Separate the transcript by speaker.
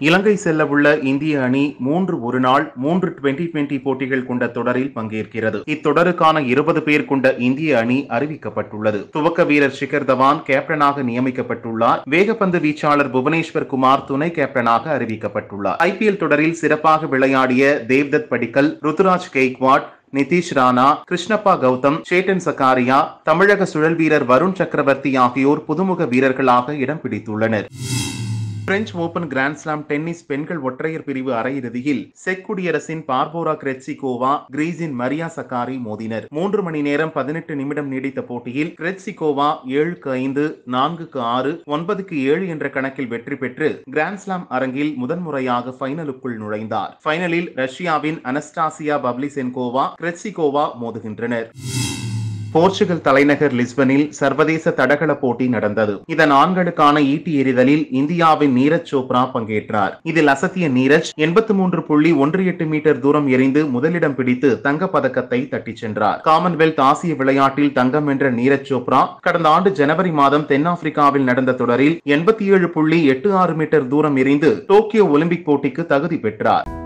Speaker 1: இலங்கை செல்லவுள்ள இந்திய அணி மூன்று ஒருநாள் மூன்று டுவெண்டி டுவெண்டி போட்டிகள் கொண்ட தொடரில் பங்கேற்கிறது இத்தொடருக்கான இருபது பேர் கொண்ட இந்திய அணி அறிவிக்கப்பட்டுள்ளது துவக்க வீரர் ஷிகர் தவான் கேப்டனாக நியமிக்கப்பட்டுள்ளார் வேகப்பந்து வீச்சாளர் புவனேஸ்வர் குமார் துணை கேப்டனாக அறிவிக்கப்பட்டுள்ளார் ஐபிஎல் தொடரில் சிறப்பாக விளையாடிய தேவ்தத் படிக்கல் ருத்துராஜ் கெய்க்வாட் நிதிஷ் ராணா கிருஷ்ணப்பா கௌதம் சேட்டன் சக்காரியா தமிழக சுழல் வீரர் வருண் சக்கரவர்த்தி ஆகியோர் புதுமுக வீரர்களாக இடம் பிடித்துள்ளனர் பிரெஞ்சு ஓபன் கிராண்ட்ஸ்லாம் டென்னிஸ் பெண்கள் ஒற்றையர் பிரிவு அரையிறுதியில் செக் குடியரசின் பார்போரா கிரெட்சிகோவா கிரீஸின் மரியா சக்காரி மோதினர் மூன்று மணி நேரம் பதினெட்டு நிமிடம் நீடித்த போட்டியில் கிரெட்சிகோவா ஏழுக்கு ஐந்து நான்குக்கு ஆறு ஒன்பதுக்கு ஏழு என்ற கணக்கில் வெற்றி பெற்று கிராண்ட்ஸ்லாம் அரங்கில் முதன்முறையாக ஃபைனலுக்குள் நுழைந்தார் ஃபைனலில் ரஷ்யாவின் அனஸ்டாசியா பப்ளிசென்கோவா கிரெட்சிகோவா மோதுகின்றனர் போர்ச்சுகல் தலைநகர் லிஸ்பனில் சர்வதேச தடகள போட்டி நடந்தது இதன் ஆண்களுக்கான ஈட்டி எறிதலில் இந்தியாவின் நீரஜ் சோப்ரா பங்கேற்றார் இதில் அசத்திய நீரஜ் எண்பத்தி மூன்று புள்ளி ஒன்று எட்டு மீட்டர் தூரம் எறிந்து முதலிடம் பிடித்து தங்கப் பதக்கத்தை தட்டிச் சென்றார் காமன்வெல்த் ஆசிய விளையாட்டில் தங்கம் வென்ற நீரஜ் சோப்ரா கடந்த ஆண்டு ஜனவரி மாதம் தென்னாப்பிரிக்காவில் நடந்த தொடரில் எண்பத்தி ஏழு புள்ளி எட்டு ஆறு மீட்டர் தூரம் எறிந்து டோக்கியோ ஒலிம்பிக் போட்டிக்கு தகுதி பெற்றார்